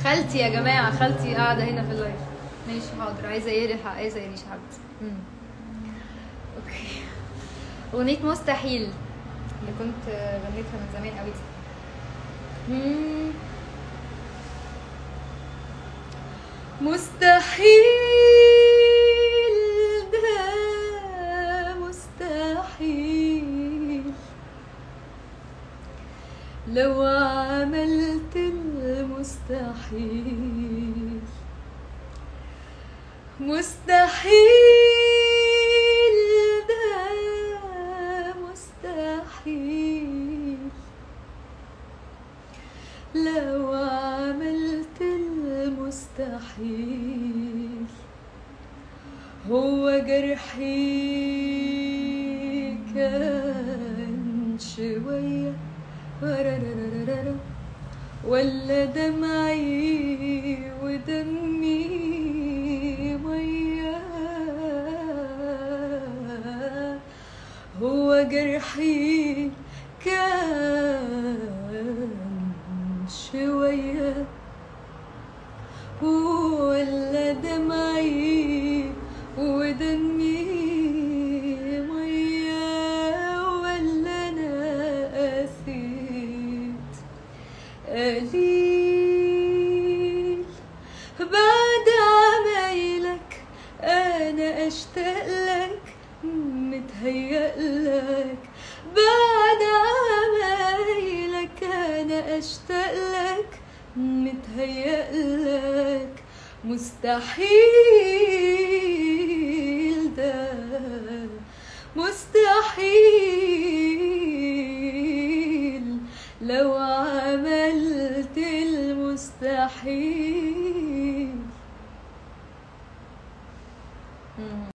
خالتي يا جماعه خالتي قاعده هنا في اللايف ماشي حاضر عايزه ايه عايزه ايه يا حبيبتي مم. اوكي اغنيه مستحيل اللي كنت غنيتها من زمان قوي دي مم. مستحيل ده مستحيل لو عملت المستحيل مستحيل ده مستحيل لو عملت المستحيل هو جرحي كان شوية ورررررر ولا دمعي ودمي مية هو جرحي كان شوية ولا دمعي ودمي مية ولا أنا قاسيت قليل بعد عمايلك أنا أشتاق لك متهيأ لك بعد عمايلك أنا أشتاق لك متهيأ لك مستحيل ده مستحيل لو عملت المستحيل